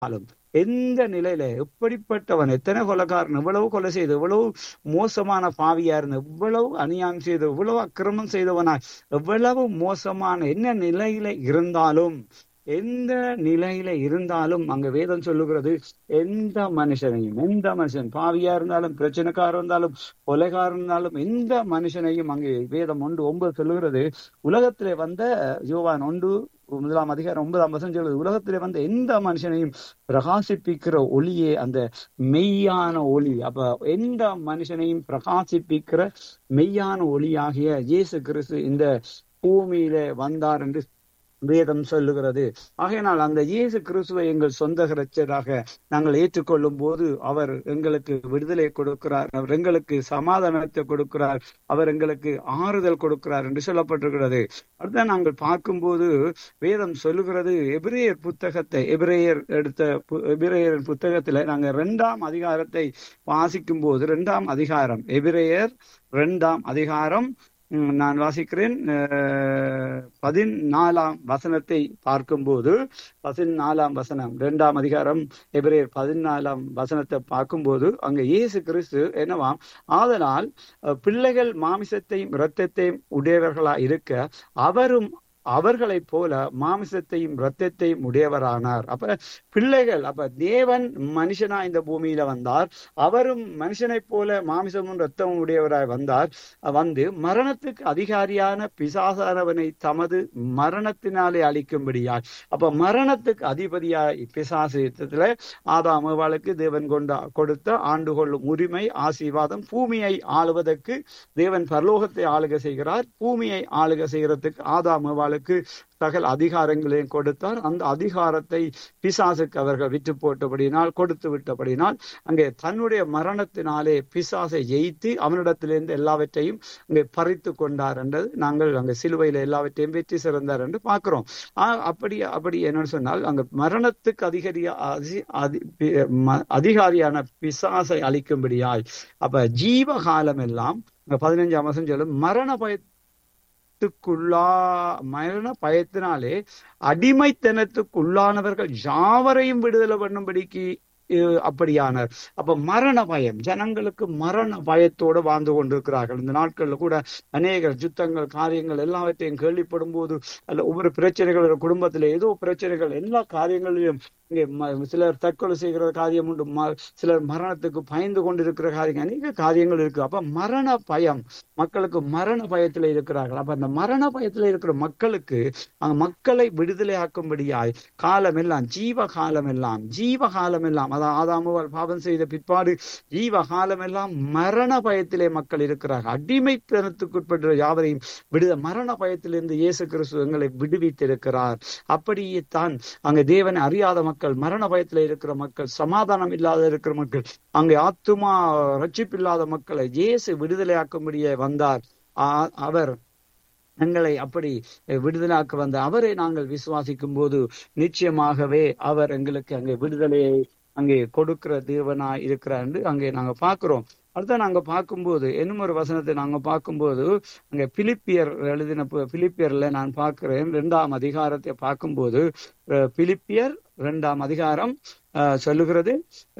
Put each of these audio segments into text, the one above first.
இருந்தாலும் எந்த நிலையில எப்படிப்பட்டவன் எத்தனை கொலைக்காரன் எவ்வளவு கொலை செய்து எவ்வளவு மோசமான பாவியா இருந்த எவ்வளவு அநியாயம் செய்து எவ்வளவு அக்கிரமம் செய்தவனாய் எவ்வளவு மோசமான என்ன நிலையில இருந்தாலும் எந்த நிலையில இருந்தாலும் அங்க வேதம் சொல்லுகிறது எந்த மனுஷனையும் எந்த மனுஷன் பாவியா இருந்தாலும் பிரச்சனைக்காரர் இருந்தாலும் கொலைகாரர் இருந்தாலும் எந்த மனுஷனையும் அங்கே வேதம் ஒன்று ஒன்பது சொல்லுகிறது உலகத்திலே வந்த யோவான் ஒன்று முதலாம் அதிகாரம் ஒன்பதாம் வசனம் சொல்லுது உலகத்திலே வந்த எந்த மனுஷனையும் பிரகாசிப்பிக்கிற ஒளியே அந்த மெய்யான ஒளி அப்ப எந்த மனுஷனையும் பிரகாசிப்பிக்கிற மெய்யான ஒளியாகிய இயேசு கிறிஸ்து இந்த பூமியில வந்தார் என்று வேதம் சொல்லுகிறது ஆகையினால் அந்த இயேசு கிறிஸ்துவை எங்கள் சொந்த இரட்சராக நாங்கள் ஏற்றுக்கொள்ளும் போது அவர் எங்களுக்கு விடுதலை கொடுக்கிறார் அவர் எங்களுக்கு சமாதானத்தை கொடுக்கிறார் அவர் எங்களுக்கு ஆறுதல் கொடுக்கிறார் என்று சொல்லப்பட்டிருக்கிறது அடுத்த நாங்கள் பார்க்கும்போது வேதம் சொல்லுகிறது எபிரேயர் புத்தகத்தை எபிரேயர் எடுத்த எபிரேயர் புத்தகத்துல நாங்கள் இரண்டாம் அதிகாரத்தை வாசிக்கும் போது இரண்டாம் அதிகாரம் எபிரேயர் இரண்டாம் அதிகாரம் நான் வாசிக்கிறேன் பதினாலாம் வசனத்தை பார்க்கும்போது பதினாலாம் வசனம் இரண்டாம் அதிகாரம் எபிரேயர் பதினாலாம் வசனத்தை பார்க்கும்போது அங்க இயேசு கிறிஸ்து என்னவாம் ஆதலால் பிள்ளைகள் மாமிசத்தையும் இரத்தத்தையும் உடையவர்களா இருக்க அவரும் அவர்களைப் போல மாமிசத்தையும் இரத்தத்தையும் உடையவரானார் அப்ப பிள்ளைகள் அப்ப தேவன் மனுஷனா இந்த பூமியில வந்தார் அவரும் மனுஷனைப் போல மாமிசமும் ரத்தமும் உடையவராய் வந்தார் வந்து மரணத்துக்கு அதிகாரியான பிசாசானவனை தமது மரணத்தினாலே அழிக்கும்படியாய் அப்ப மரணத்துக்கு அதிபதியாய் பிசாசத்துல ஆதாமவாளுக்கு தேவன் கொண்ட கொடுத்த ஆண்டு கொள்ளும் உரிமை ஆசீர்வாதம் பூமியை ஆளுவதற்கு தேவன் பரலோகத்தை ஆளுக செய்கிறார் பூமியை ஆளுக செய்யறதுக்கு ஆதாமவாள் அவர்களுக்கு சகல அதிகாரங்களையும் கொடுத்தார் அந்த அதிகாரத்தை பிசாசுக்கு அவர்கள் விட்டு போட்டபடினால் கொடுத்து விட்டபடினால் அங்கே தன்னுடைய மரணத்தினாலே பிசாசை எய்த்து அவனிடத்திலிருந்து எல்லாவற்றையும் அங்கே பறித்து கொண்டார் என்றது நாங்கள் அங்கே சிலுவையில எல்லாவற்றையும் வெற்றி சிறந்தார் என்று பார்க்கிறோம் அப்படி அப்படி என்னன்னு சொன்னால் அங்க மரணத்துக்கு அதிகாரிய அதிகாரியான பிசாசை அளிக்கும்படியாய் அப்ப ஜீவ காலம் எல்லாம் பதினஞ்சாம் வருஷம் சொல்லும் மரண பய பயத்துக்குள்ளா மரண பயத்தினாலே அடிமைத்தனத்துக்குள்ளானவர்கள் யாவரையும் விடுதலை பண்ணும்படிக்கு அப்படியானார் அப்ப மரண பயம் ஜனங்களுக்கு மரண பயத்தோடு வாழ்ந்து கொண்டிருக்கிறார்கள் இந்த நாட்கள்ல கூட அநேக யுத்தங்கள் காரியங்கள் எல்லாவற்றையும் கேள்விப்படும் போது அல்ல ஒவ்வொரு பிரச்சனைகள் குடும்பத்துல ஏதோ பிரச்சனைகள் எல்லா காரியங்களிலும் இங்கே சிலர் தற்கொலை செய்கிற காரியம் உண்டு சிலர் மரணத்துக்கு பயந்து கொண்டிருக்கிற காரியம் அநேக காரியங்கள் இருக்கு அப்ப மரண பயம் மக்களுக்கு மரண பயத்துல இருக்கிறார்கள் அப்ப அந்த மரண பயத்துல இருக்கிற மக்களுக்கு அந்த மக்களை விடுதலையாக்கும்படியாய் காலம் எல்லாம் ஜீவ காலம் எல்லாம் ஜீவ காலம் எல்லாம் அதான் ஆதாமுவால் பாவம் செய்த பிற்பாடு ஜீவ காலம் எல்லாம் மரண பயத்திலே மக்கள் இருக்கிறார்கள் அடிமைத்தனத்துக்குட்பட்ட யாவரையும் விடுத மரண பயத்திலிருந்து இயேசு கிறிஸ்து எங்களை விடுவித்திருக்கிறார் அப்படியே தான் அங்க தேவனை அறியாத மக்கள் மக்கள் மரண பயத்துல இருக்கிற மக்கள் சமாதானம் இல்லாத இருக்கிற மக்கள் அங்கே ஆத்துமா ரட்சிப்பு இல்லாத மக்களை இயேசு விடுதலையாக்கும்படியே வந்தார் அவர் எங்களை அப்படி விடுதலாக்க வந்த அவரை நாங்கள் விசுவாசிக்கும் போது நிச்சயமாகவே அவர் எங்களுக்கு அங்கே விடுதலையை அங்கே கொடுக்கிற தேவனா இருக்கிறார் என்று அங்கே நாங்க பாக்குறோம் அடுத்த நாங்க பார்க்கும்போது இன்னும் ஒரு வசனத்தை நாங்க பார்க்கும்போது அங்க பிலிப்பியர் எழுதின பிலிப்பியர்ல நான் பார்க்கிறேன் இரண்டாம் அதிகாரத்தை பார்க்கும்போது பிலிப்பியர் இரண்டாம் அதிகாரம் சொல்லுகிறது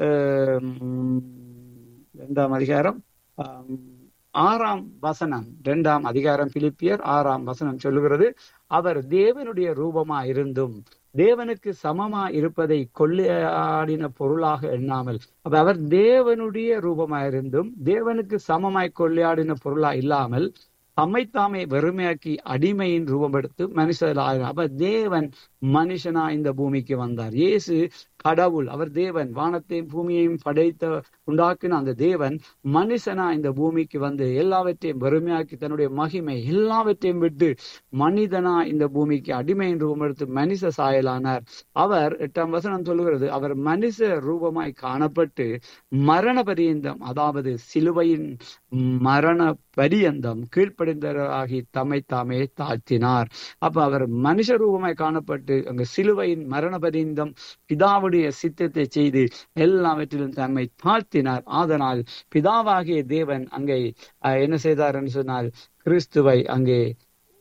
இரண்டாம் அதிகாரம் ஆறாம் வசனம் இரண்டாம் அதிகாரம் பிலிப்பியர் ஆறாம் வசனம் சொல்லுகிறது அவர் தேவனுடைய ரூபமா இருந்தும் தேவனுக்கு சமமா இருப்பதை கொள்ளையாடின பொருளாக எண்ணாமல் அப்ப அவர் தேவனுடைய ரூபமாயிருந்தும் தேவனுக்கு சமமாய் கொள்ளையாடின பொருளா இல்லாமல் தம்மைத்தாமே வெறுமையாக்கி அடிமையின் ரூபம் எடுத்து மனுஷராக அப்ப தேவன் மனுஷனா இந்த பூமிக்கு வந்தார் இயேசு கடவுள் அவர் தேவன் வானத்தையும் பூமியையும் படைத்த உண்டாக்கின அந்த தேவன் மனுஷனா இந்த பூமிக்கு வந்து எல்லாவற்றையும் வறுமையாக்கி தன்னுடைய மகிமை எல்லாவற்றையும் விட்டு மனிதனா இந்த பூமிக்கு அடிமையின் ரூபம் எடுத்து மனுஷ சாயலானார் அவர் எட்டாம் வசனம் சொல்லுகிறது அவர் மனுஷ ரூபமாய் காணப்பட்டு மரண பரியந்தம் அதாவது சிலுவையின் மரண பரியந்தம் கீழ்ப்படிந்தவராகி தம்மை தாமே தாழ்த்தினார் அப்ப அவர் மனுஷ ரூபமாய் காணப்பட்டு அங்க சிலுவையின் மரண பரியந்தம் பிதாவுடைய சித்தத்தை செய்து எல்லாவற்றிலும் தம்மை தாழ்த்தினார் ஆதனால் பிதாவாகிய தேவன் அங்கே என்ன செய்தார் என்று சொன்னால் கிறிஸ்துவை அங்கே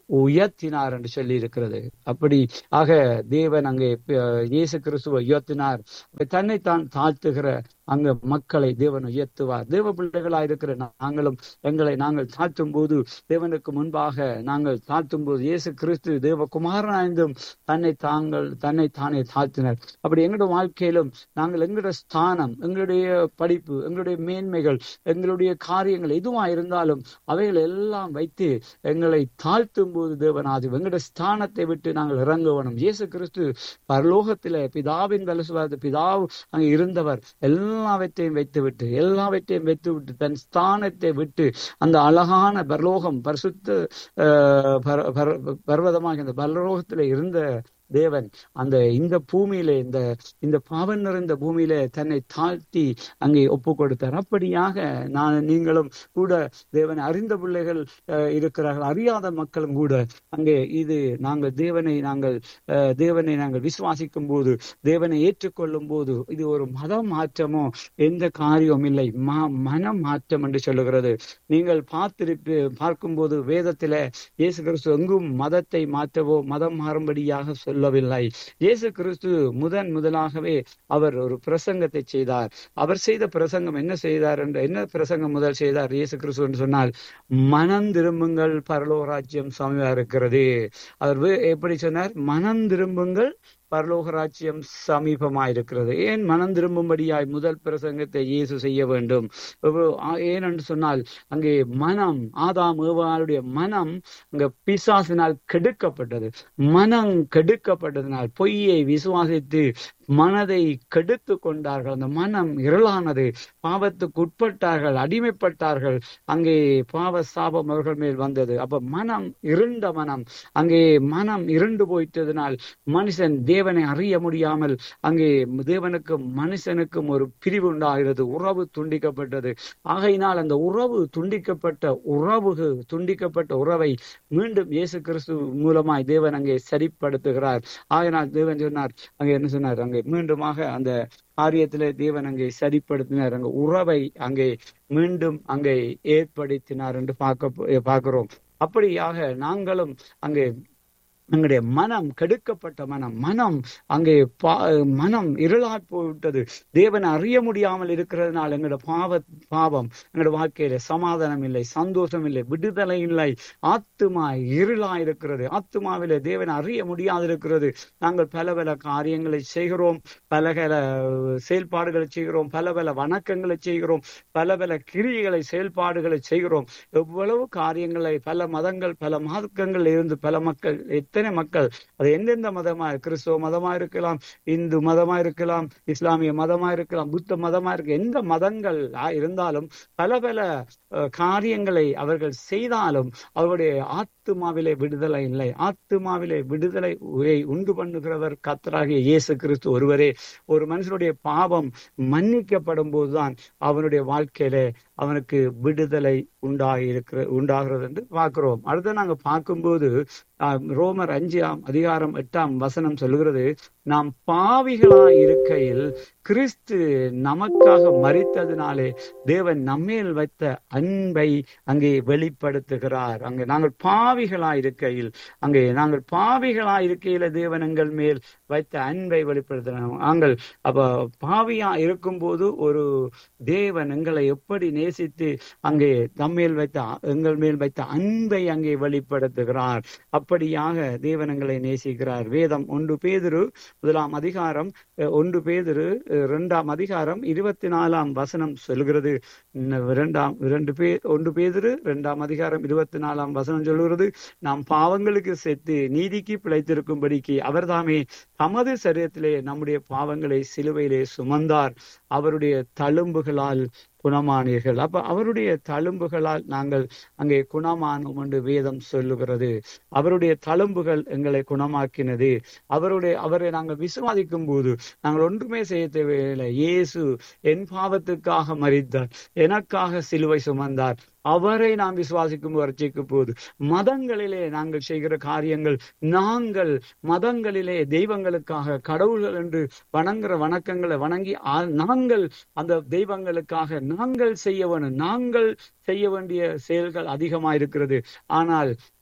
உயர்த்தினார் என்று சொல்லி இருக்கிறது அப்படி ஆக தேவன் அங்கே அஹ், இயேசு கிறிஸ்துவை உயர்த்தினார் தன்னைத்தான் தாழ்த்துகிற அங்க மக்களை தேவன் உயர்த்துவார் தேவ பிள்ளைகளாய் இருக்கிற நாங்களும் எங்களை நாங்கள் தாழ்த்தும் போது தேவனுக்கு முன்பாக நாங்கள் தாழ்த்தும் போது இயேசு கிறிஸ்து தேவ குமாரனாய்ந்தும் தன்னை தாங்கள் தன்னை தானே தாழ்த்தினர் அப்படி எங்களுடைய வாழ்க்கையிலும் நாங்கள் எங்களுடைய ஸ்தானம் எங்களுடைய படிப்பு எங்களுடைய மேன்மைகள் எங்களுடைய காரியங்கள் எதுவா இருந்தாலும் அவைகள் எல்லாம் வைத்து எங்களை தாழ்த்தும் போது தேவனாதி எங்களுடைய ஸ்தானத்தை விட்டு நாங்கள் இறங்க வேணும் இயேசு கிறிஸ்து பரலோகத்திலே பிதாவின் வலசுவாத பிதாவு அங்கே இருந்தவர் எல்லாவற்றையும் வைத்துவிட்டு எல்லாவற்றையும் வைத்துவிட்டு தன் ஸ்தானத்தை விட்டு அந்த அழகான பரலோகம் பரிசுத்த அஹ், பர- பர- பர்வதமாக இந்த பரலோகத்திலே இருந்த தேவன் அந்த இந்த பூமியிலே இந்த இந்த பாவம் நிறைந்த பூமியிலே தன்னை தாழ்த்தி அங்கே ஒப்பு கொடுத்தார் அப்படியாக நான் நீங்களும் கூட தேவனை அறிந்த பிள்ளைகள் அஹ், இருக்கிறார்கள் அறியாத மக்களும் கூட அங்கே இது நாங்கள் தேவனை நாங்கள் அஹ், தேவனை நாங்கள் விசுவாசிக்கும் போது தேவனை ஏற்றுக்கொள்ளும் போது இது ஒரு மத மாற்றமோ எந்த காரியம் இல்லை ம- மன மாற்றம் என்று சொல்லுகிறது நீங்கள் பார்த்திருப்பு பார்க்கும்போது வேதத்தில இயேசு கிறிஸ்து எங்கும் மதத்தை மாற்றவோ மதம் மாறும்படியாக சொல்லவில்லை இயேசு கிறிஸ்து முதன் முதலாகவே அவர் ஒரு பிரசங்கத்தை செய்தார் அவர் செய்த பிரசங்கம் என்ன செய்தார் என்று என்ன பிரசங்கம் முதல் செய்தார் இயேசு கிறிஸ்து என்று சொன்னால் மனம் திரும்புங்கள் பரலோக ராஜ்யம் சமீபா இருக்கிறது அவர் வே- எப்படி சொன்னார் மனம் திரும்புங்கள் பரலோக ராஜ்யம் சமீபமாயிருக்கிறது ஏன் மனம் திரும்பும்படியாய் முதல் பிரசங்கத்தை இயேசு செய்ய வேண்டும் இப்போ, ஆ, ஏனென்று சொன்னால் அங்கே மனம் ஆதாம் ஏவாளுடைய மனம் அங்க பிசாசினால் கெடுக்கப்பட்டது மனம் கெடுக்கப்பட்டதினால் பொய்யை விசுவாசித்து மனதை கெடுத்து கொண்டார்கள் அந்த மனம் இருளானது பாவத்துக்கு உட்பட்டார்கள் அடிமைப்பட்டார்கள் அங்கே பாவ சாபம் அவர்கள் மேல் வந்தது அப்ப மனம் இருண்ட மனம் அங்கே மனம் இருண்டு போயிட்டதனால் மனுஷன் தேவனை அறிய முடியாமல் அங்கே தேவனுக்கும் மனுஷனுக்கும் ஒரு பிரிவு உண்டாகிறது உறவு துண்டிக்கப்பட்டது ஆகையினால் அந்த உறவு துண்டிக்கப்பட்ட உறவு துண்டிக்கப்பட்ட உறவை மீண்டும் இயேசு கிறிஸ்து மூலமாய் தேவன் அங்கே சரிப்படுத்துகிறார் ஆகையினால் தேவன் சொன்னார் அங்கே என்ன சொன்னார் அங்கே மீண்டுமாக அந்த காரியத்திலே தேவன் அங்கே சரிப்படுத்தினார் அங்கே உறவை அங்கே மீண்டும் அங்கே ஏற்படுத்தினார் என்று பார்க்க பார்க்கிறோம் அப்படியாக நாங்களும் அங்கே எங்களுடைய மனம் கெடுக்கப்பட்ட மனம் மனம் அங்கே பா மனம் இருளாய் போய்விட்டது தேவனை அறிய முடியாமல் இருக்கிறதுனால எங்களோட பாவ பாவம் எங்களோட வாழ்க்கையில சமாதானம் இல்லை சந்தோஷம் இல்லை விடுதலை இல்லை ஆத்துமா இருளா இருக்கிறது ஆத்துமாவில தேவனை அறிய முடியாது இருக்கிறது நாங்கள் பல பல காரியங்களை செய்கிறோம் பல பல செயல்பாடுகளை செய்கிறோம் பல பல வணக்கங்களை செய்கிறோம் பல பல கிரியைகளை செயல்பாடுகளை செய்கிறோம் எவ்வளவு காரியங்களை பல மதங்கள் பல மார்க்கங்கள் இருந்து பல மக்கள் எத்தனை மக்கள் அது எந்தெந்த மதமா கிறிஸ்துவ மதமா இருக்கலாம் இந்து மதமா இருக்கலாம் இஸ்லாமிய மதமா இருக்கலாம் புத்த மதமா இருக்க எந்த மதங்கள் ஆ- இருந்தாலும் பல பல அஹ், காரியங்களை அவர்கள் செய்தாலும் அவருடைய ஆத்துமாவிலே விடுதலை இல்லை ஆத்துமாவிலே விடுதலை உரை உண்டு பண்ணுகிறவர் கத்தராகிய இயேசு கிறிஸ்து ஒருவரே ஒரு மனுஷனுடைய பாவம் மன்னிக்கப்படும் போதுதான் அவனுடைய வாழ்க்கையில அவனுக்கு விடுதலை உண்டாகி இருக்கிற உண்டாகிறது என்று பார்க்கிறோம் அடுத்து நாங்க பார்க்கும்போது ஆஹ், ரோமர் அஞ்சாம் அதிகாரம் எட்டாம் வசனம் சொல்லுகிறது நாம் பாவிகளாய் இருக்கையில் கிறிஸ்து நமக்காக மரித்ததினாலே தேவன் நம்மேல் வைத்த அன்பை அங்கே வெளிப்படுத்துகிறார் அங்கே நாங்கள் பாவிகளாய் இருக்கையில் அங்கே நாங்கள் பாவிகளாய் இருக்கையில தேவன் எங்கள் மேல் வைத்த அன்பை வெளிப்படுத்தினார் நாங்கள் அப்ப பாவியா இருக்கும்போது ஒரு தேவன் எங்களை எப்படி நேசித்து அங்கே தம்மேல் வைத்த எங்கள் மேல் வைத்த அன்பை அங்கே வெளிப்படுத்துகிறார் அப்படியாக தேவன் எங்களை நேசிக்கிறார் வேதம் ஒன்று பேதுரு முதலாம் அதிகாரம் அஹ், ஒன்று பேதுரு அஹ், இரண்டாம் அதிகாரம் இருபத்தி நாலாம் வசனம் சொல்கிறது இன்னும் இரண்டாம் இரண்டு பே ஒன்று பேதுரு இரண்டாம் அதிகாரம் இருபத்தி நாலாம் வசனம் சொல்கிறது நாம் பாவங்களுக்கு செத்து நீதிக்கு பிழைத்திருக்கும்படிக்கு அவர்தாமே தமது சரீரத்திலே நம்முடைய பாவங்களை சிலுவையிலே சுமந்தார் அவருடைய தழும்புகளால் குணமானீர்கள் அப்ப அவருடைய தழும்புகளால் நாங்கள் அங்கே குணமானோம் என்று வேதம் சொல்லுகிறது அவருடைய தழும்புகள் எங்களை குணமாக்கினது அவருடைய அவரை நாங்கள் விசுவாதிக்கும் போது நாங்கள் ஒன்றுமே செய்ய தேவையில்லை இயேசு என் பாவத்துக்காக மரித்தார் எனக்காக சிலுவை சுமந்தார் அவரை நாம் விசுவாசிக்கும் வறட்சிக்கு போது மதங்களிலே நாங்கள் செய்கிற காரியங்கள் நாங்கள் மதங்களிலே தெய்வங்களுக்காக கடவுள்கள் என்று வணங்குற வணக்கங்களை வணங்கி ஆ- நாங்கள் அந்த தெய்வங்களுக்காக நாங்கள் செய்ய வேணும் நாங்கள் செய்ய வேண்டிய செயல்கள் அதிகமா இருக்கிறது ஆனால்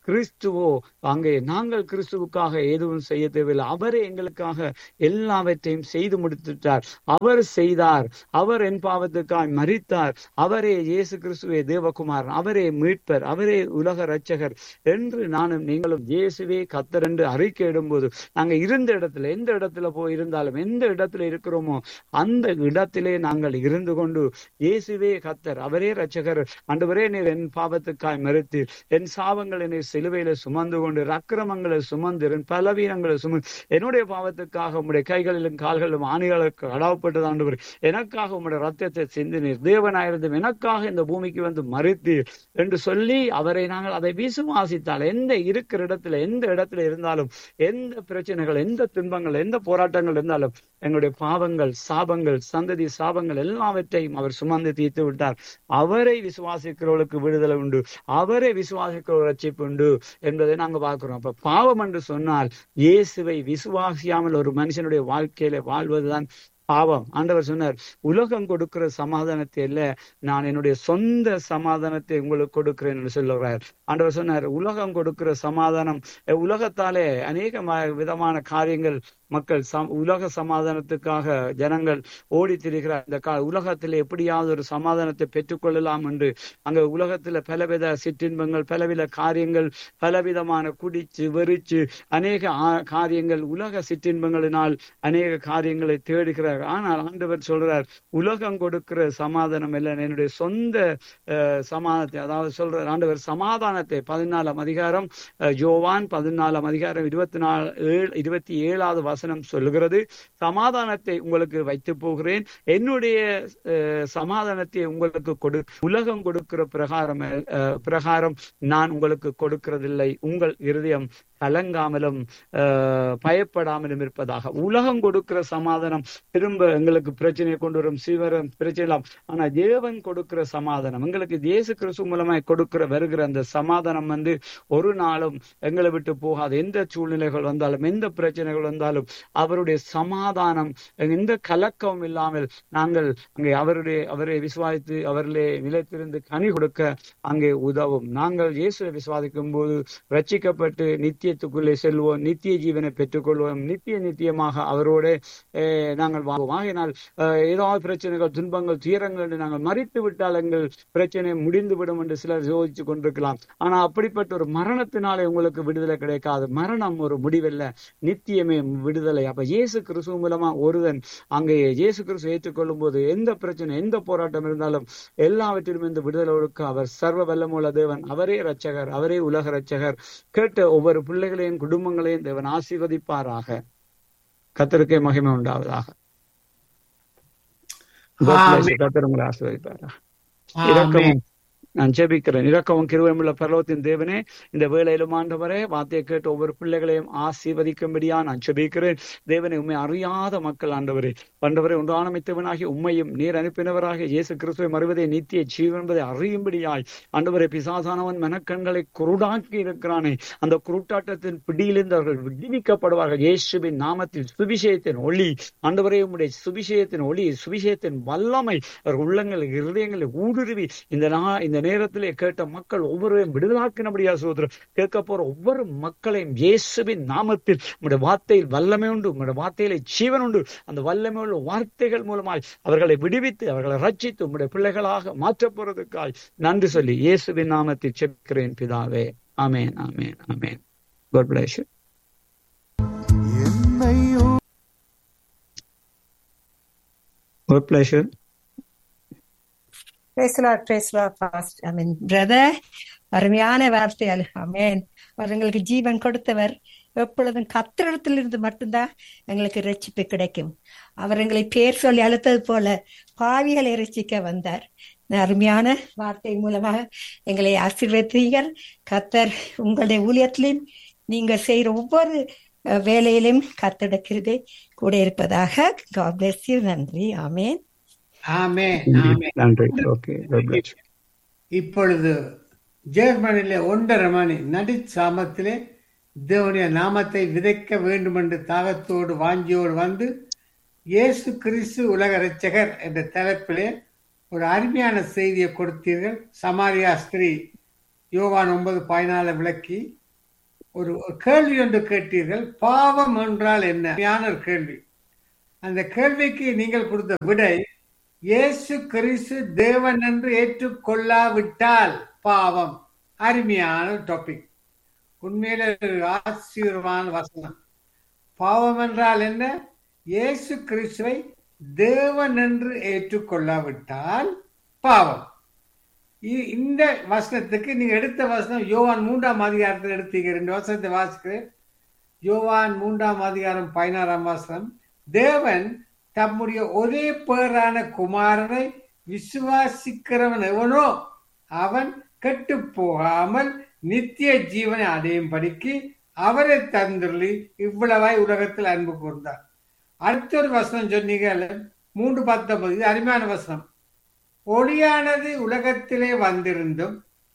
கிறிஸ்துவோ அங்கே நாங்கள் கிறிஸ்துவுக்காக எதுவும் செய்ய தேவையில்லை அவரே எங்களுக்காக எல்லாவற்றையும் செய்து முடித்துட்டார் அவர் செய்தார் அவர் என் பாவத்துக்காய் மரித்தார் அவரே இயேசு கிறிஸ்துவே தேவகுமார் அவரே மீட்பர் அவரே உலக ரட்சகர் என்று நானும் நீங்களும் இயேசுவே கத்தர் என்று அறிக்கையிடும் போது நாங்க இருந்த இடத்துல எந்த இடத்துல போய் இருந்தாலும் எந்த இடத்துல இருக்கிறோமோ அந்த இடத்திலே நாங்கள் இருந்து கொண்டு இயேசுவே கத்தர் அவரே ரட்சகர் ஆண்டவரே நீர் என் பாவத்துக்காய் மறுத்தீர் என் சாபங்களை நீர் சிலுவையில சுமந்து கொண்டு அக்கிரமங்களை சுமந்து என் பலவீனங்களை சுமந்து என்னுடைய பாவத்துக்காக உம்முடைய கைகளிலும் கால்களிலும் ஆணிகளுக்கு அடாவப்பட்டது ஆண்டவர் எனக்காக உம்முடைய ரத்தத்தை சிந்தினீர் தேவனாயிருந்தும் எனக்காக இந்த பூமிக்கு வந்து மறுத்தீர் என்று சொல்லி அவரை நாங்கள் அதை விசுவாசித்தால் எந்த இருக்கிற இடத்துல எந்த இடத்துல இருந்தாலும் எந்த பிரச்சனைகள் எந்த துன்பங்கள் எந்த போராட்டங்கள் இருந்தாலும் எங்களுடைய பாவங்கள் சாபங்கள் சந்ததி சாபங்கள் எல்லாவற்றையும் அவர் சுமந்து தீர்த்து விட்டார் அவரை விசுவாசிக்கிறவர்களுக்கு விடுதலை உண்டு அவரை விசுவாசிக்கிற ரட்சிப்பு உண்டு என்பதை நாங்க பார்க்கிறோம் அப்ப பாவம் என்று சொன்னால் இயேசுவை விசுவாசியாமல் ஒரு மனுஷனுடைய வாழ்க்கையில வாழ்வதுதான் பாவம் ஆண்டவர் சொன்னார் உலகம் கொடுக்கிற சமாதானத்தை இல்ல நான் என்னுடைய சொந்த சமாதானத்தை உங்களுக்கு கொடுக்கிறேன் என்று சொல்லுகிறார் ஆண்டவர் சொன்னார் உலகம் கொடுக்கிற சமாதானம் அஹ் உலகத்தாலே அநேக ம- விதமான காரியங்கள் மக்கள் சம் உலக சமாதானத்துக்காக ஜனங்கள் ஓடி திரிகிறார் இந்த கா உலகத்தில் எப்படியாவது ஒரு சமாதானத்தை பெற்றுக்கொள்ளலாம் என்று அங்க உலகத்துல பலவித சிற்றின்பங்கள் பலவித காரியங்கள் பலவிதமான குடிச்சு வெறிச்சு அநேக ஆ- காரியங்கள் உலக சிற்றின்பங்களினால் அநேக காரியங்களை தேடுகிறார் ஆனால் ஆண்டவர் சொல்றார் உலகம் கொடுக்கிற சமாதானம் இல்லை என்னுடைய சொந்த அஹ், சமாதானத்தை அதாவது சொல்றார் ஆண்டவர் சமாதானத்தை பதினாலாம் அதிகாரம் அஹ், யோவான் பதினாலாம் அதிகாரம் இருபத்தி நாலு ஏழு இருபத்தி ஏழாவது வசனம் சொல்லுகிறது சமாதானத்தை உங்களுக்கு வைத்து போகிறேன் என்னுடைய அஹ், சமாதானத்தை உங்களுக்கு கொடு உலகம் கொடுக்கிற பிரகாரம் அஹ், பிரகாரம் நான் உங்களுக்கு கொடுக்கிறதில்லை உங்கள் இருதயம் கலங்காமலும் அஹ், பயப்படாமலும் இருப்பதாக உலகம் கொடுக்கிற சமாதானம் திரும்ப எங்களுக்கு பிரச்சனையை கொண்டு வரும் சீவரம் பிரச்சனை ஆனா தேவன் கொடுக்கிற சமாதானம் எங்களுக்கு இயேசு கிறிஸ்து மூலமாய் கொடுக்கிற வருகிற அந்த சமாதானம் வந்து ஒரு நாளும் எங்களை விட்டு போகாது எந்த சூழ்நிலைகள் வந்தாலும் எந்த பிரச்சனைகள் வந்தாலும் அவருடைய சமாதானம் எந்த கலக்கமும் இல்லாமல் நாங்கள் அங்கே அவருடைய அவரை விசுவாசித்து அவரிலே நிலைத்திருந்து கனி கொடுக்க அங்கே உதவும் நாங்கள் இயேசுவை விசுவாசிக்கும் போது ரட்சிக்கப்பட்டு நித்தியத்துக்குள்ளே செல்வோம் நித்திய ஜீவனை பெற்றுக்கொள்வோம் நித்திய நித்தியமாக அவரோட அஹ், நாங்கள் வாழ்வோம் ஆகையினால் அஹ், ஏதாவது பிரச்சனைகள் துன்பங்கள் துயரங்கள் என்று நாங்கள் மறித்து விட்டால் எங்கள் பிரச்சனை முடிந்துவிடும் என்று சிலர் யோசிச்சு கொண்டிருக்கலாம் ஆனா அப்படிப்பட்ட ஒரு மரணத்தினாலே உங்களுக்கு விடுதலை கிடைக்காது மரணம் ஒரு முடிவல்ல நித்தியமே விடுதலை அப்ப இயேசு கிறிஸ்துவ மூலமா ஒருவன் அங்கே இயேசு கிறிஸ்து ஏற்றுக்கொள்ளும் போது எந்த பிரச்சனை எந்த போராட்டம் இருந்தாலும் எல்லாவற்றிலும் இந்த விடுதலை கொடுக்க அவர் சர்வ வல்லமுள்ள தேவன் அவரே ரட்சகர் அவரே உலக ரட்சகர் கேட்ட ஒவ்வொரு பிள்ளைகளையும் குடும்பங்களையும் தேவன் ஆசீர்வதிப்பாராக கத்தருக்கே மகிமை உண்டாவதாக God bless you. ஆமென். கர்த்தர் உங்களை ஆசீர்வதிப்பாராக ஆமென். இரக்கமும் நான் ஜெபிக்கிறேன் இரக்கமும் கிருபையுமுள்ள பரலோகத்தின் தேவனே இந்த வேளையிலும் ஆண்டவரே வார்த்தையை கேட்டு ஒவ்வொரு பிள்ளைகளையும் ஆசீர்வதிக்கும்படியா நான் ஜெபிக்கிறேன் தேவனை உண்மை அறியாத மக்கள் ஆண்டவரே ஆண்டவரே ஒன்றானமைத்தவனாகி உண்மையும் நீர் அனுப்பினவராக இயேசு கிறிஸ்துவை மறுவதை நித்திய ஜீவன் என்பதை அறியும்படியாய் ஆண்டவரே பிசாசானவன் மனக்கண்களை குருடாக்கி இருக்கிறானே அந்த குருட்டாட்டத்தின் பிடியிலிருந்து அவர்கள் விடுவிக்கப்படுவார்கள் இயேசுவின் நாமத்தில் சுவிசேயத்தின் ஒளி ஆண்டவரே உம்முடைய சுவிசேயத்தின் ஒளி சுவிசேயத்தின் வல்லமை அவர் உள்ளங்கள் இருதயங்களை ஊடுருவி இந்த நா இந்த நேரத்திலே கேட்ட மக்கள் ஒவ்வொருவரையும் விடுதலாக்கினபடியா சோதரம் கேட்க போற ஒவ்வொரு மக்களையும் இயேசுவின் நாமத்தில் உம்முடைய வார்த்தையில் வல்லமை உண்டு உம்முடைய வார்த்தையில ஜீவன் உண்டு அந்த வல்லமை உள்ள வார்த்தைகள் மூலமாய் அவர்களை விடுவித்து அவர்களை ரட்சித்து உம்முடைய பிள்ளைகளாக மாற்றப் போறதுக்காய் நன்றி சொல்லி இயேசுவின் நாமத்தில் செபிக்கிறேன் பிதாவே ஆமென் amen amen God bless you. God bless you. Praise Lord, praise Lord, Pastor. I mean, brother, அருமையான வார்த்தையால் ஆமென் அவர் எங்களுக்கு ஜீவன் கொடுத்தவர் எப்பொழுதும் கத்திரிடத்திலிருந்து மட்டும்தான் எங்களுக்கு ரட்சிப்பு கிடைக்கும் அவர் எங்களை பேர் சொல்லி அழுத்தது போல பாவிகளை ரட்சிக்க வந்தார் இந்த அருமையான வார்த்தை மூலமாக எங்களை ஆசீர்வதித்தீர்கள் கத்தர் உங்களுடைய ஊழியத்திலும் நீங்க செய்யற ஒவ்வொரு அஹ், வேலையிலும் கத்தெடுக்கிறது கூட இருப்பதாக God bless you நன்றி ஆமென் ஆமென் ஆமென் நன்றி ஓகே God bless you. இப்பொழுது ஜெர்மனிலே ஒன்றரை மணி நடு சாமத்திலே தேவனுடைய நாமத்தை விதைக்க வேண்டும் என்று தாகத்தோடு வாஞ்சியோடு வந்து இயேசு கிறிஸ்து உலக இரட்சகர் என்ற தலைப்பிலே ஒரு அருமையான செய்தியை கொடுத்தீர்கள் சமாரியா ஸ்திரீ யோவான் ஒன்பது பதினாலு விளக்கி ஒரு கேள்வி ஒன்று கேட்டீர்கள் பாவம் என்றால் என்ன ஞான ஒரு கேள்வி அந்த கேள்விக்கு நீங்கள் கொடுத்த விடை இயேசு கிறிஸ்து தேவன் என்று ஏற்றுக்கொள்ளாவிட்டால் பாவம் அருமையான டாபிக் உண்மையில ஒரு ஆச்சரியமான வசனம் பாவம் என்றால் என்ன இயேசு கிறிஸ்துவை தேவன் என்று ஏற்றுக்கொள்ளாவிட்டால் பாவம் இ- இந்த வசனத்துக்கு நீங்க எடுத்த வசனம் யோவான் மூன்றாம் அதிகாரத்தில் எடுத்தீங்க ரெண்டு வசனத்தை வாசிக்கிறேன் யோவான் மூன்றாம் அதிகாரம் பதினாறாம் வசனம் தேவன் தம்முடைய ஒரே பேரான குமாரனை விசுவாசிக்கிறவன் எவனோ அவன் கெட்டு போகாமல் நித்திய ஜீவனை அடையும் படிக்கு அவரை தந்துள்ளி இவ்வளவாய் உலகத்தில் அன்பு கூர்ந்தார் அடுத்த ஒரு வசனம் சொன்னீங்க மூன்று பத்தொன்பது இது அருமையான வசனம் ஒளியானது உலகத்திலே வந்திருந்தும்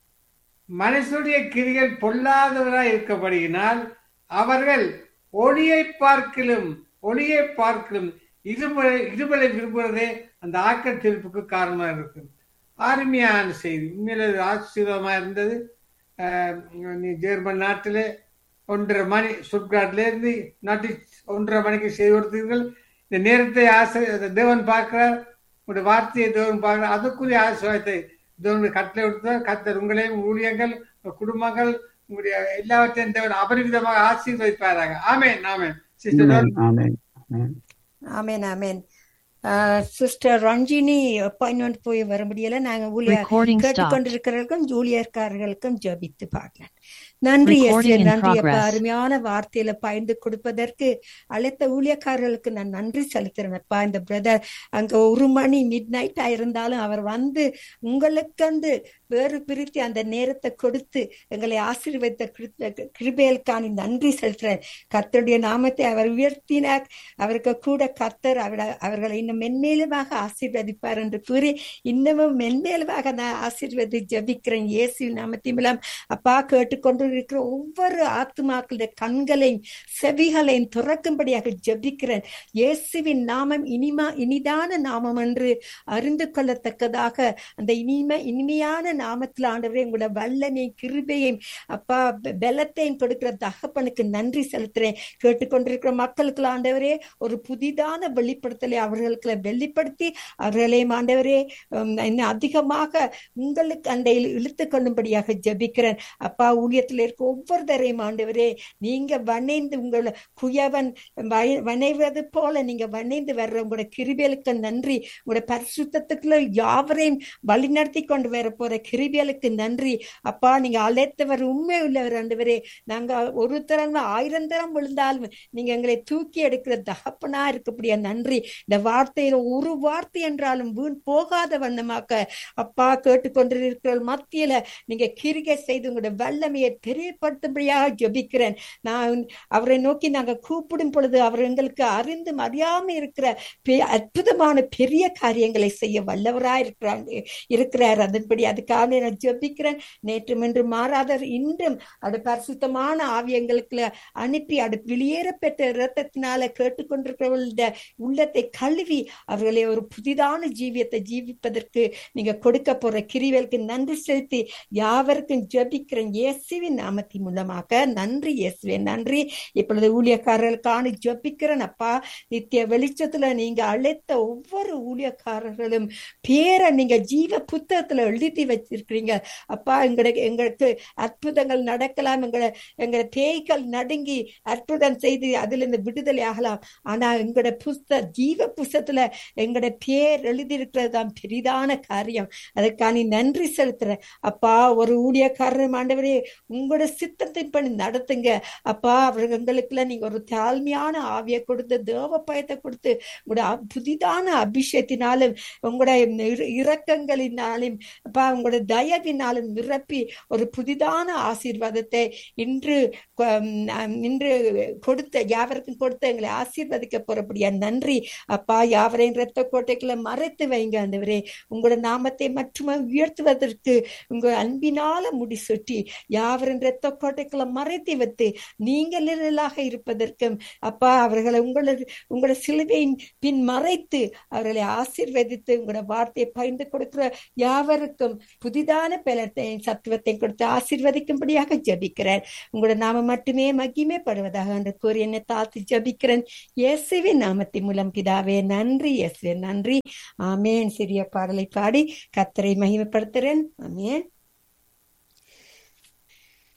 மனுஷனுடைய கிரிகள் பொல்லாதவராய் இருக்கப்படுகினால் அவர்கள் ஒளியை பார்க்கிலும் ஒளியை பார்க்கிலும் இருமலை இருமலை விரும்புவதே அந்த ஆக்க தீர்ப்புக்கு காரணமா இருக்கு அருமையான செய்தி உண்மையில இது ஆச்சரியமா இருந்தது அஹ், நீ ஜெர்மன் நாட்டிலே ஒன்றரை மணி சுட்காட்ல இருந்து நாட்டி ஒன்றரை மணிக்கு செய்து கொடுத்தீர்கள் இந்த நேரத்தை ஆசை தேவன் பார்க்கிறார் உங்களுடைய வார்த்தையை தேவன் பார்க்கிறார் அதுக்குரிய ஆசிரியத்தை தேவனுடைய கட்டளை கொடுத்தார் கத்தர் உங்களையும் ஊழியங்கள் உங்கள் குடும்பங்கள் உங்களுடைய எல்லாவற்றையும் தேவன் அபரிவிதமாக ஆசீர்வதிப்பாராங்க amen amen sister amen, amen, amen. Amen amen sister Ranjini appointment போய் வர முடியல நாங்க ஊழியர் Recording stopped. கேட்டுக்கொண்டிருக்கிறவர்களுக்கும் ஜூலியர்காரர்களுக்கும் ஜபித்து பார்க்கலாம் நன்றி Recording எஸ்ஏ in நன்றி அப்பா progress. அருமையான வார்த்தையில பயந்து கொடுப்பதற்கு அழைத்த ஊழியக்காரர்களுக்கு நான் நன்றி செலுத்துறேன் அப்பா இந்த பிரதர் அங்க ஒரு மணி மிட் நைட்டா இருந்தாலும் அவர் வந்து உங்களுக்கு வந்து வேறு பிரித்து அந்த நேரத்தை கொடுத்து எங்களை ஆசீர்வதித்த கிருப- கிருபைகளுக்கான நன்றி செலுத்துறேன் கர்த்தருடைய நாமத்தை அவர் உயர்த்தினார் அவருக்கு கூட கர்த்தர் அவர- அவர்களை இன்னும் மென்மேலுமாக ஆசீர்வதிப்பார் என்று கூறி இன்னமும் மென்மேலுமாக நான் ஆசீர்வதி ஜபிக்கிறேன் இயேசு நாமத்தின் மூலம் அப்பா கேட்டுக்கொண்டு இருக்கிற ஒவ்வொரு ஆத்துமாக்களுடைய கண்களையும் செவிகளையும் துறக்கும்படியாக ஜபிக்கிறேன் இயேசுவின் நாமம் இனிமா இனிதான நாமம் என்று அறிந்து கொள்ளத்தக்கதாக அந்த இனிமை இனிமையான நாமத்தில் ஆண்டவரே உங்களோட வல்லமையும் கிருபையும் அப்பா பெ- பலத்தையும் கொடுக்கிற தகப்பனுக்கு நன்றி செலுத்துறேன் கேட்டுக்கொண்டிருக்கிற மக்களுக்கு ஆண்டவரே ஒரு புதிதான வெளிப்படுத்தலை அவர்களுக்கு வெளிப்படுத்தி அவர்களையும் ஆண்டவரே உம், இன்னும் அதிகமாக உங்களுக்கு அண்டையில் இழுத்து கொள்ளும்படியாக ஜெபிக்கிறேன் அப்பா ஊழியத்தில் இருக்க ஒவ்வொருத்தரையும் ஆண்டவரே நீங்க வணைந்து உங்களை குயவன் வய- வணைவது போல நீங்க வணைந்து வர்ற உங்களோட கிருபியலுக்கு நன்றி உங்களோட பரிசுத்தத்துக்குள்ள யாவரையும் வழிநடத்தி கொண்டு வர போற கிருபியலுக்கு நன்றி அப்பா நீங்க அழைத்தவர் உண்மை உள்ளவர் ஆண்டவரே நாங்க ஒரு தரம் ஆயிரம் தரம் விழுந்தாலும் நீங்க எங்களை தூக்கி எடுக்கிற தகப்பனா இருக்கக்கூடிய நன்றி இந்த வார்த்தையில ஒரு வார்த்தை என்றாலும் வீண் போகாத வண்ணமாக்க அப்பா கேட்டுக்கொண்டிருக்கிற மத்தியில நீங்க கிரிகை செய்து உங்களுடைய வல்லமையை தெரியப்படுத்தும்படியாக ஜெபிக்கிறேன் நான் அவரை நோக்கி நாங்க கூப்பிடும் பொழுது அவர் எங்களுக்கு அறிந்து அறியாம இருக்கிற பெ- அற்புதமான பெரிய காரியங்களை செய்ய வல்லவரா இருக்கிறாங்க இருக்கிறார் அதன்படி அதுக்காக நான் ஜெபிக்கிறேன் நேற்று இன்று மாறாதவர் இன்றும் அது பரிசுத்தமான ஆவியங்களுக்கு அனுப்பி அது வெளியேறப்பெற்ற இரத்தத்தினால கேட்டுக்கொண்டிருக்கிறவர்களுடைய உள்ளத்தை கழுவி அவர்களை ஒரு புதிதான ஜீவியத்தை ஜீவிப்பதற்கு நீங்க கொடுக்க போற கிரிவலுக்கு நன்றி செலுத்தி யாவருக்கும் ஜெபிக்கிறேன் இயேசுவின் நாமத்தின் மூலமாக நன்றி இயேசுவே நன்றி இப்பொழுது ஊழியக்காரர்களுக்கான ஜெபிக்கிறேன் அப்பா நித்திய வெளிச்சத்துல நீங்க அழைத்த ஒவ்வொரு ஊழியக்காரர்களும் பேரை நீங்க ஜீவ புத்தகத்துல எழுதி வச்சிருக்கிறீங்க அப்பா எங்களுக்கு எங்களுக்கு அற்புதங்கள் நடக்கலாம் எங்களை எங்களை பேய்கள் நடுங்கி அற்புதம் செய்து அதுல இருந்து விடுதலை ஆகலாம் ஆனா எங்களோட புஸ்த ஜீவ புஸ்தத்துல எங்களோட பேர் எழுதியிருக்கிறது தான் பெரிதான காரியம் அதுக்காக நீ நன்றி செலுத்துறேன் அப்பா ஒரு ஊழியக்காரர் ஆண்டவரே உங்களோட சித்தத்தை பண்ணி நடத்துங்க அப்பா அவர்கள் எங்களுக்குள்ள நீங்க ஒரு தாழ்மையான ஆவியை கொடுத்து தேவ பயத்தை கொடுத்து உங்களோட அ- புதிதான அபிஷேகத்தினாலும் உங்களுடைய இர- இரக்கங்களினாலும் அப்பா உங்களோட தயவினாலும் நிரப்பி ஒரு புதிதான ஆசீர்வாதத்தை இன்று கொ- ம், இன்று கொடுத்த யாவருக்கும் கொடுத்த எங்களை ஆசீர்வதிக்க போறபடியா நன்றி அப்பா யாவரையும் இரத்த கோட்டைக்குள்ள மறைத்து வைங்க ஆண்டவரே உங்களோட நாமத்தை மட்டுமே உயர்த்துவதற்கு உங்க அன்பினால முடி சுட்டி யாவரை கத்தரின் ரத்த கோட்டைக்குள்ள மறைத்து வைத்து நீங்கள் நிழலாக இருப்பதற்கும் அப்பா அவர்களை உங்களது உங்களோட சிலுவையின் பின் மறைத்து அவர்களை ஆசீர்வதித்து உங்களோட வார்த்தையை பகிர்ந்து கொடுக்கிற யாவருக்கும் புதிதான பலத்தையும் சத்துவத்தையும் கொடுத்து ஆசீர்வதிக்கும்படியாக ஜபிக்கிறேன் உங்களோட நாம மட்டுமே மகிமைப்படுவதாக என்று கூறி என்னை தாழ்த்தி ஜபிக்கிறேன் இயேசுவின் நாமத்தின் மூலம் பிதாவே நன்றி இயேசுவே நன்றி ஆமேன் சிறிய பாடலை பாடி கத்தரை மகிமைப்படுத்துறேன் ஆமேன்